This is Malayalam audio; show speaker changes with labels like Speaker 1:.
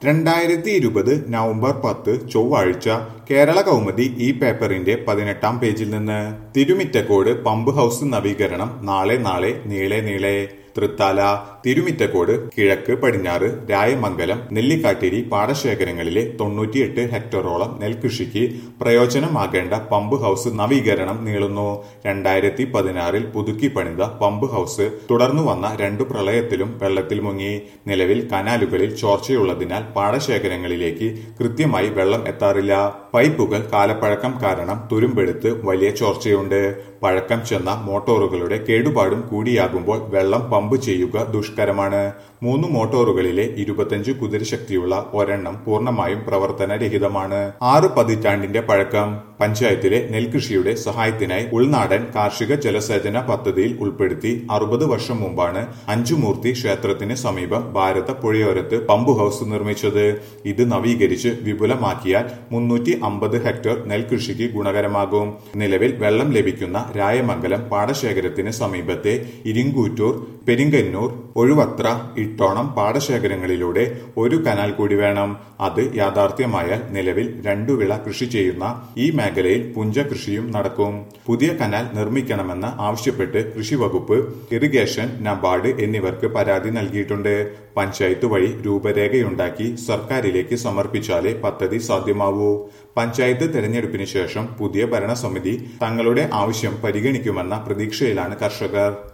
Speaker 1: രണ്ടായിരത്തി ഇരുപത് നവംബർ പത്ത് ചൊവ്വാഴ്ച കേരള കൗമുദി ഈ പേപ്പറിന്റെ പതിനെട്ടാം പേജിൽ നിന്ന് തിരുമിറ്റക്കോട് പമ്പ് ഹൗസ് നവീകരണം നാളെ നാളെ നീളെ നീളെ തൃത്താല തിരുമിറ്റക്കോട് കിഴക്ക് പടിഞ്ഞാറ് രായമംഗലം നെല്ലിക്കാട്ടിരി പാടശേഖരങ്ങളിലെ തൊണ്ണൂറ്റിയെട്ട് ഹെക്ടറോളം നെൽകൃഷിക്ക് പ്രയോജനമാകേണ്ട പമ്പ് ഹൗസ് നവീകരണം നീളുന്നു രണ്ടായിരത്തി പതിനാറിൽ പുതുക്കി പണിത പമ്പ് ഹൗസ് തുടർന്നു വന്ന രണ്ടു പ്രളയത്തിലും വെള്ളത്തിൽ മുങ്ങി നിലവിൽ കനാലുകളിൽ ചോർച്ചയുള്ളതിനാൽ പാടശേഖരങ്ങളിലേക്ക് കൃത്യമായി വെള്ളം എത്താറില്ല പൈപ്പുകൾ കാലപ്പഴക്കം കാരണം തുരുമ്പെടുത്ത് വലിയ ചോർച്ചയുണ്ട് പഴക്കം ചെന്ന മോട്ടോറുകളുടെ കേടുപാടും കൂടിയാകുമ്പോൾ വെള്ളം പമ്പ് ചെയ്യുക ദുഷ്കരമാണ് മൂന്ന് മോട്ടോറുകളിലെ ഇരുപത്തഞ്ച് കുതിരശക്തിയുള്ള ഒരെണ്ണം പൂർണ്ണമായും പ്രവർത്തനരഹിതമാണ് ആറ് പതിറ്റാണ്ടിന്റെ പഴക്കം പഞ്ചായത്തിലെ നെൽകൃഷിയുടെ സഹായത്തിനായി ഉൾനാടൻ കാർഷിക ജലസേചന പദ്ധതിയിൽ ഉൾപ്പെടുത്തി അറുപത് വർഷം മുമ്പാണ് അഞ്ചുമൂർത്തി ക്ഷേത്രത്തിന് സമീപം ഭാരത പുഴയോരത്ത് പമ്പ് ഹൗസ് നിർമ്മിച്ചത് ഇത് നവീകരിച്ച് വിപുലമാക്കിയാൽ മുന്നൂറ്റി അമ്പത് ഹെക്ടർ നെൽകൃഷിക്ക് ഗുണകരമാകും നിലവിൽ വെള്ളം ലഭിക്കുന്ന രായമംഗലം പാടശേഖരത്തിന് സമീപത്തെ ഇരിങ്കൂറ്റൂർ പെരിങ്കന്നൂർ ഒഴുവത്ര ഇട്ടോണം പാടശേഖരങ്ങളിലൂടെ ഒരു കനാൽ കൂടി വേണം അത് യാഥാർത്ഥ്യമായാൽ നിലവിൽ രണ്ടു വിള കൃഷി ചെയ്യുന്ന ഈ മേഖലയിൽ പുഞ്ച കൃഷിയും നടക്കും പുതിയ കനാൽ നിർമ്മിക്കണമെന്ന് ആവശ്യപ്പെട്ട് കൃഷി വകുപ്പ് ഇറിഗേഷൻ നബാർഡ് എന്നിവർക്ക് പരാതി നൽകിയിട്ടുണ്ട് പഞ്ചായത്ത് വഴി രൂപരേഖയുണ്ടാക്കി സർക്കാരിലേക്ക് സമർപ്പിച്ചാലേ പദ്ധതി സാധ്യമാവൂ പഞ്ചായത്ത് തെരഞ്ഞെടുപ്പിന് ശേഷം പുതിയ ഭരണസമിതി തങ്ങളുടെ ആവശ്യം പരിഗണിക്കുമെന്ന പ്രതീക്ഷയിലാണ് കർഷകർ